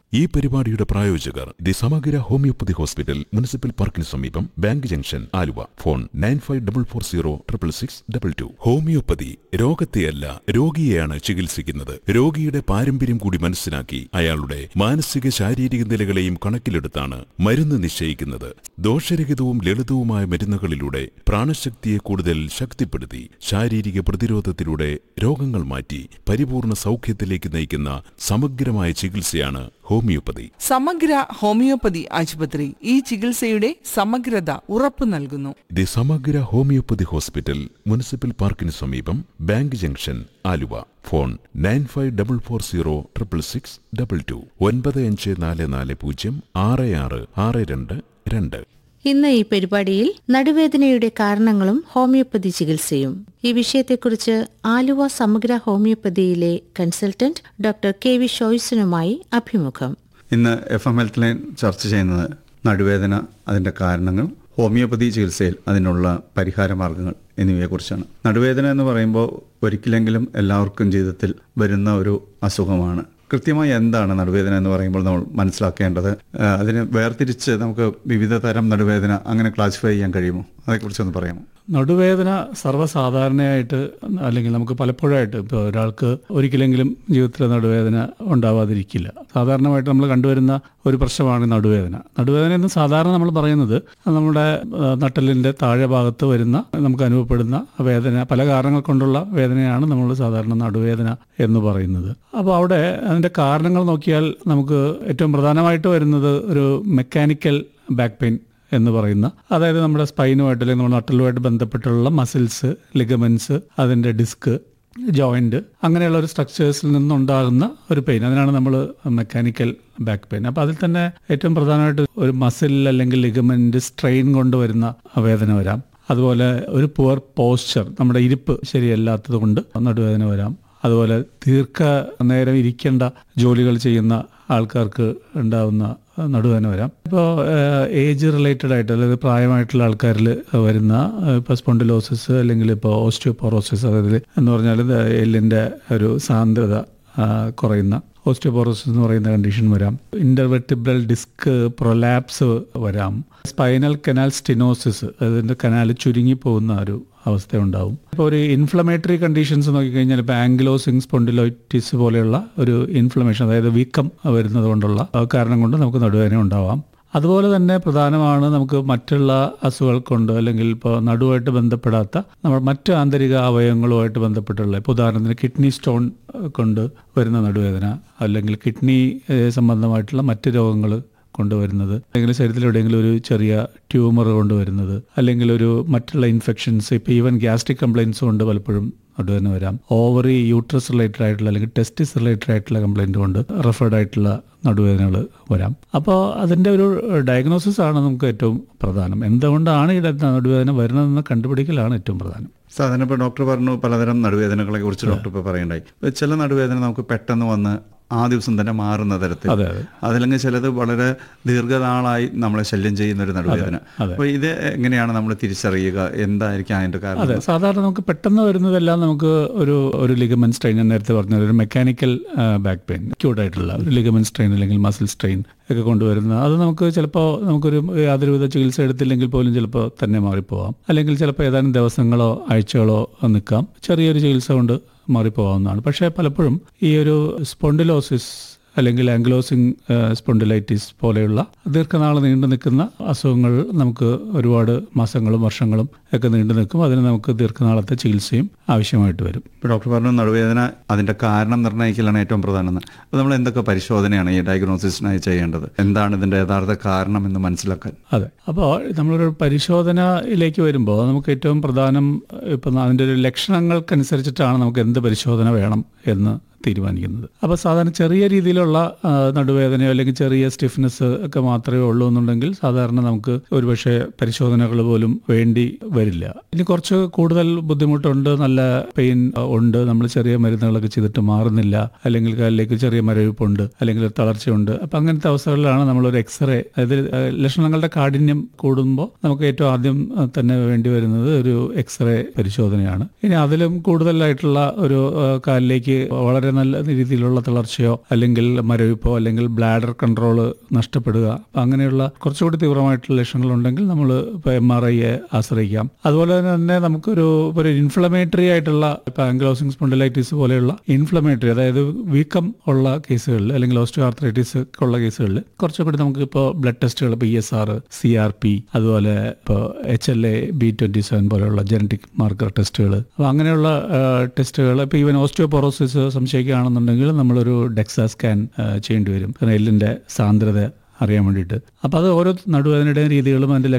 ഈ പരിപാടിയുടെ പ്രായോജകർ ദി സമഗ്ര ഹോമിയോപ്പതി ഹോസ്പിറ്റൽ മുനിസിപ്പൽ പാർക്കിന് സമീപം bank junction Aluva phone nine five double four zero triple six double two homoeopathy രോഗത്തെയല്ല രോഗിയെയാണ് ചികിത്സിക്കുന്നത് രോഗിയുടെ പാരമ്പര്യം കൂടി മനസ്സിലാക്കി അയാളുടെ മാനസിക ശാരീരിക നിലകളെയും കണക്കിലെടുത്താണ് മരുന്ന് നിശ്ചയിക്കുന്നത് ദോഷരഹിതവും ലളിതവുമായ മരുന്നുകളിലൂടെ പ്രാണശക്തിയെ കൂടുതൽ ശക്തിപ്പെടുത്തി ശാരീരിക പ്രതിരോധത്തിലൂടെ രോഗങ്ങൾ മാറ്റി പരിപൂർണ സൗഖ്യത്തിലേക്ക് നയിക്കുന്ന സമഗ്രമായ ചികിത്സയാണ് ഹോമിയോപ്പതി സമഗ്ര ഹോമിയോപ്പതി ആശുപത്രി ഈ ചികിത്സയുടെ സമഗ്രത ഉറപ്പു നൽകുന്നു ദി സമഗ്ര ഹോമിയോപ്പതി ഹോസ്പിറ്റൽ മുനിസിപ്പൽ പാർക്കിന് സമീപം bank junction Aluva phone nine five double four zero triple six double two ഒൻപത് അഞ്ച് നാല് നാല് പൂജ്യം ആറ് ആറ് ആറ് രണ്ട് രണ്ട് ഇന്ന് ഈ പരിപാടിയിൽ നടുവേദനയുടെ കാരണങ്ങളും ഹോമിയോപ്പതി ചികിത്സയും ഈ വിഷയത്തെക്കുറിച്ച് ആലുവ സമഗ്ര ഹോമിയോപ്പതിയിലെ കൺസൾട്ടന്റ് ഡോക്ടർ കെ വി ഷോയ്സനുമായി അഭിമുഖം ഇന്ന് എഫ് എം ഹെൽത്ത് ലൈൻ ചർച്ച ചെയ്യുന്നത് നടുവേദന അതിൻ്റെ കാരണങ്ങൾ ഹോമിയോപ്പതി ചികിത്സയിൽ അതിനുള്ള പരിഹാര മാർഗങ്ങൾ എന്നിവയെക്കുറിച്ചാണ് നടുവേദന എന്ന് പറയുമ്പോൾ ഒരിക്കലെങ്കിലും എല്ലാവർക്കും ജീവിതത്തിൽ വരുന്ന ഒരു അസുഖമാണ് കൃത്യമായി എന്താണ് നടുവേദന എന്ന് പറയുമ്പോൾ നമ്മൾ മനസ്സിലാക്കേണ്ടത് ആ, അതിനെ വേർതിരിച്ച് നമുക്ക് വിവിധ തരം നടുവേദന അങ്ങനെ ക്ലാസിഫൈ ചെയ്യാൻ കഴിയുമോ അതേക്കുറിച്ചൊന്ന് പറയാമോ നടുവേദന സർവ്വസാധാരണയായിട്ട് അല്ലെങ്കിൽ നമുക്ക് പലപ്പോഴായിട്ട് ഇപ്പോൾ ഒരാൾക്ക് ഒരിക്കലെങ്കിലും ജീവിതത്തിൽ നടുവേദന ഉണ്ടാവാതിരിക്കില്ല സാധാരണമായിട്ട് നമ്മൾ കണ്ടുവരുന്ന ഒരു പ്രശ്നമാണ് നടുവേദന നടുവേദന എന്ന് സാധാരണ നമ്മൾ പറയുന്നത് നമ്മുടെ ആ, നട്ടലിന്റെ താഴെ ഭാഗത്ത് വരുന്ന നമുക്ക് അനുഭവപ്പെടുന്ന വേദന പല കാരണങ്ങൾ കൊണ്ടുള്ള വേദനയാണ് നമ്മൾ സാധാരണ നടുവേദന എന്ന് പറയുന്നത് അപ്പോൾ അവിടെ അതിന്റെ കാരണങ്ങൾ നോക്കിയാൽ നമുക്ക് ഏറ്റവും പ്രധാനമായിട്ട് വരുന്നത് ഒരു മെക്കാനിക്കൽ ബാക്ക് പെയിൻ എന്ന് പറയുന്ന അതായത് നമ്മുടെ സ്പൈനുമായിട്ട് അല്ലെങ്കിൽ നമ്മുടെ നട്ടലുമായിട്ട് ബന്ധപ്പെട്ടുള്ള മസിൽസ് ലിഗമെന്റ്സ് അതിൻ്റെ ഡിസ്ക് ജോയിന്റ് അങ്ങനെയുള്ള ഒരു സ്ട്രക്ചേഴ്സിൽ നിന്നുണ്ടാകുന്ന ഒരു പെയിൻ അതിനാണ് നമ്മൾ മെക്കാനിക്കൽ ബാക്ക് പെയിൻ അപ്പോൾ അതിൽ തന്നെ ഏറ്റവും പ്രധാനമായിട്ട് ഒരു മസിൽ അല്ലെങ്കിൽ ലിഗമെന്റ് സ്ട്രെയിൻ കൊണ്ട് വരുന്ന വേദന വരാം അതുപോലെ ഒരു പുവർ പോസ്ചർ നമ്മുടെ ഇരിപ്പ് ശരിയല്ലാത്തത് കൊണ്ട് നടുവേദന വരാം അതുപോലെ ദീർഘ നേരം ഇരിക്കേണ്ട ജോലികൾ ചെയ്യുന്ന ആൾക്കാർക്ക് ഉണ്ടാവുന്ന നടുവേദന വരാം ഇപ്പോൾ ഏജ് റിലേറ്റഡ് ആയിട്ട് അതായത് പ്രായമായിട്ടുള്ള ആൾക്കാരിൽ വരുന്ന ഇപ്പോൾ സ്പോണ്ടിലോസിസ് അല്ലെങ്കിൽ ഇപ്പോൾ ഓസ്റ്റിയോപോറോസിസ് അതായത് എന്ന് പറഞ്ഞാൽ ഇത് എല്ലിൻ്റെ ഒരു സാന്ദ്രത ആ, കുറയുന്ന ഓസ്റ്റിയോപോറോസിസ് എന്ന് പറയുന്ന കണ്ടീഷൻ വരാം ഇന്റർവെർട്ടിബ്രൽ ഡിസ്ക് പ്രൊലാപ്സ് വരാം സ്പൈനൽ കനാൽ സ്റ്റിനോസിസ് അതിന്റെ കനാൽ ചുരുങ്ങി പോകുന്ന ഒരു അവസ്ഥ ഉണ്ടാവും ഇപ്പോൾ ഒരു ഇൻഫ്ലമേറ്ററി കണ്ടീഷൻസ് നോക്കിക്കഴിഞ്ഞാൽ ഇപ്പോൾ ആംഗിലോസിങ് സ്പോണ്ടിലോയിറ്റിസ് പോലെയുള്ള ഒരു ഇൻഫ്ലമേഷൻ അതായത് വീക്കം വരുന്നത് കൊണ്ടുള്ള ആ, കാരണം കൊണ്ട് നമുക്ക് നടുവേദന ഉണ്ടാവാം അതുപോലെ തന്നെ പ്രധാനമാണ് നമുക്ക് മറ്റുള്ള അസുഖങ്ങൾ കൊണ്ട് അല്ലെങ്കിൽ ഇപ്പോൾ നടുവായിട്ട് ബന്ധപ്പെടാത്ത നമ്മുടെ മറ്റ് ആന്തരിക അവയവങ്ങളുമായിട്ട് ബന്ധപ്പെട്ടുള്ള ഇപ്പോൾ ഉദാഹരണത്തിന് കിഡ്നി സ്റ്റോൺ ഏഹ്, കൊണ്ട് വരുന്ന നടുവേദന അല്ലെങ്കിൽ കിഡ്നി ഏഹ്, സംബന്ധമായിട്ടുള്ള മറ്റ് രോഗങ്ങൾ കൊണ്ടുവരുന്നത് അല്ലെങ്കിൽ ശരീരത്തിൽ എവിടെയെങ്കിലും ഒരു ചെറിയ ട്യൂമർ കൊണ്ടുവരുന്നത് അല്ലെങ്കിൽ ഒരു മറ്റുള്ള ഇൻഫെക്ഷൻസ് ഇപ്പോൾ ഈവൻ ഗ്യാസ്ട്രിക് കംപ്ലയിൻസ് കൊണ്ട് പലപ്പോഴും നടുവേദന വരാം ഓവറി യൂട്രസ് റിലേറ്റഡ് ആയിട്ടുള്ള അല്ലെങ്കിൽ ടെസ്റ്റിസ് റിലേറ്റഡ് ആയിട്ടുള്ള കംപ്ലൈൻറ്റ് കൊണ്ട് റെഫേർഡ് ആയിട്ടുള്ള നടുവേദനകൾ വരാം അപ്പോൾ അതിൻ്റെ ഒരു ഡയഗ്നോസിസ് ആണ് നമുക്ക് ഏറ്റവും പ്രധാനം എന്തുകൊണ്ടാണ് ഈ നടുവേദന വരുന്നതെന്ന് കണ്ടുപിടിക്കലാണ് ഏറ്റവും പ്രധാനം സാധാരണ ഇപ്പോൾ ഡോക്ടർ പറഞ്ഞു പലതരം നടുവേദനകളെ കുറിച്ച് ഡോക്ടർ ഇപ്പോൾ പറയണ്ടായി ഇപ്പൊ ചില നടുവേദന നമുക്ക് പെട്ടെന്ന് വന്ന് ആ ദിവസം തന്നെ മാറുന്ന തരത്തിൽ അതെ അതെ അതല്ലെങ്കിൽ ചിലത് വളരെ ദീർഘനാളായി നമ്മളെ ശല്യം ചെയ്യുന്ന ഒരു നടുവേദന അതെ. അപ്പോൾ ഇത് എങ്ങനെയാണ് നമ്മൾ തിരിച്ചറിയുക എന്തായിരിക്കും അതിന്റെ കാരണം അതെ സാധാരണ നമുക്ക് പെട്ടെന്ന് വരുന്നതെല്ലാം നമുക്ക് ഒരു ഒരു ലിഗമെന്റ് സ്ട്രെയിൻ ഞാൻ നേരത്തെ പറഞ്ഞ ഒരു മെക്കാനിക്കൽ ബാക്ക് പെയിൻ ക്യൂട്ട് ആയിട്ടുള്ള ഒരു ലിഗമെന്റ് സ്ട്രെയിൻ അല്ലെങ്കിൽ മസിൽ സ്ട്രെയിൻ ഒക്കെ കൊണ്ടുവരുന്ന അത് നമുക്ക് ചിലപ്പോൾ നമുക്കൊരു യാതൊരുവിധ ചികിത്സ എടുത്തില്ലെങ്കിൽ പോലും ചിലപ്പോൾ തന്നെ മാറിപ്പോവാം അല്ലെങ്കിൽ ചിലപ്പോൾ ഏതാനും ദിവസങ്ങളോ ആഴ്ചകളോ നിൽക്കാം ചെറിയൊരു ചികിത്സ കൊണ്ട് മാറിപ്പോകാവുന്നതാണ് പക്ഷേ പലപ്പോഴും ഈ ഒരു സ്പോണ്ടിലോസിസ് അല്ലെങ്കിൽ ആംഗ്ലോസിങ് സ്പോണ്ടിലൈറ്റിസ് പോലെയുള്ള ദീർഘനാൾ നീണ്ടു നിൽക്കുന്ന അസുഖങ്ങൾ നമുക്ക് ഒരുപാട് മാസങ്ങളും വർഷങ്ങളും ഒക്കെ നീണ്ടു നിൽക്കും അതിന് നമുക്ക് ദീർഘനാളത്തെ ചികിത്സയും ആവശ്യമായിട്ട് വരും ഇപ്പോൾ ഡോക്ടർ പറഞ്ഞു നടുവേദന അതിന്റെ കാരണം നിർണ്ണയിക്കലാണ് ഏറ്റവും പ്രധാനം എന്ന് അപ്പോൾ നമ്മൾ എന്തൊക്കെ പരിശോധനയാണ് ഈ ഡയഗ്നോസിസിനായി ചെയ്യേണ്ടത് എന്താണ് ഇതിന്റെ യഥാർത്ഥ കാരണം എന്ന് മനസ്സിലാക്കാൻ അതെ അപ്പോൾ നമ്മളൊരു പരിശോധനയിലേക്ക് വരുമ്പോൾ നമുക്ക് ഏറ്റവും പ്രധാനം ഇപ്പം അതിൻ്റെ ഒരു ലക്ഷണങ്ങൾക്കനുസരിച്ചിട്ടാണ് നമുക്ക് എന്ത് പരിശോധന വേണം എന്ന് തീരുമാനിക്കുന്നത് അപ്പോൾ സാധാരണ ചെറിയ രീതിയിലുള്ള ആ, നടുവേദനയോ അല്ലെങ്കിൽ ചെറിയ സ്റ്റിഫ്നെസ് ഒക്കെ മാത്രമേ ഉള്ളൂ എന്നുണ്ടെങ്കിൽ സാധാരണ നമുക്ക് ഒരുപക്ഷെ പരിശോധനകൾ പോലും വേണ്ടി വരില്ല ഇനി കുറച്ച് കൂടുതൽ ബുദ്ധിമുട്ടുണ്ട് നല്ല പെയിൻ ഉണ്ട് നമ്മൾ ചെറിയ മരുന്നുകളൊക്കെ ചെയ്തിട്ട് മാറുന്നില്ല അല്ലെങ്കിൽ കാലിലേക്ക് ചെറിയ മരവിപ്പുണ്ട് അല്ലെങ്കിൽ ഒരു തളർച്ചയുണ്ട് അപ്പം അങ്ങനത്തെ അവസ്ഥകളിലാണ് നമ്മളൊരു എക്സ്റേ അതായത് ആ, ലക്ഷണങ്ങളുടെ കാഠിന്യം കൂടുമ്പോൾ നമുക്ക് ഏറ്റവും ആദ്യം ആ, തന്നെ വേണ്ടി വരുന്നത് ഒരു എക്സ്റേ പരിശോധനയാണ് ഇനി അതിലും കൂടുതലായിട്ടുള്ള ഒരു ആ, കാലിലേക്ക് വളരെ വളരെ നല്ല രീതിയിലുള്ള തളർച്ചയോ അല്ലെങ്കിൽ മരവിപ്പോ അല്ലെങ്കിൽ ബ്ലാഡർ കൺട്രോൾ നഷ്ടപ്പെടുക അപ്പൊ അങ്ങനെയുള്ള കുറച്ചുകൂടി തീവ്രമായിട്ടുള്ള ലക്ഷണങ്ങൾ ഉണ്ടെങ്കിൽ നമ്മൾ ഇപ്പോൾ എം ആർ ഐയെ ആശ്രയിക്കാം അതുപോലെ തന്നെ നമുക്കൊരു ഒരു ഇൻഫ്ലമേറ്ററി ആയിട്ടുള്ള ഇപ്പൊ ആംഗ്ലോസിംഗ് സ്പോണ്ടിലൈറ്റിസ് പോലെയുള്ള ഇൻഫ്ലമേറ്ററി അതായത് വീക്കം ഉള്ള കേസുകളിൽ അല്ലെങ്കിൽ ഓസ്റ്റോ ആർത്രൈറ്റിസ് ഉള്ള കേസുകളിൽ കുറച്ചുകൂടി നമുക്ക് ഇപ്പോൾ ബ്ലഡ് ടെസ്റ്റുകൾ ഇപ്പോൾ E S R C R P അതുപോലെ ഇപ്പോൾ H L A B twenty seven പോലെയുള്ള ജനറ്റിക് മാർക്കർ ടെസ്റ്റുകൾ അപ്പോൾ അങ്ങനെയുള്ള ടെസ്റ്റുകൾ ഇപ്പോൾ ഈവൻ ഓസ്റ്റിയോപൊറോസിസ് സംശയിക്കുകയാണെന്നുണ്ടെങ്കിൽ നമ്മളൊരു ഡെക്സാ സ്കാൻ ചെയ്യേണ്ടി വരും കാരണം എല്ലിൻ്റെ സാന്ദ്രത അറിയാൻ വേണ്ടിയിട്ട് അപ്പോൾ അത് ഓരോ നടുവേദനയുടെ രീതികളും അതിൻ്റെ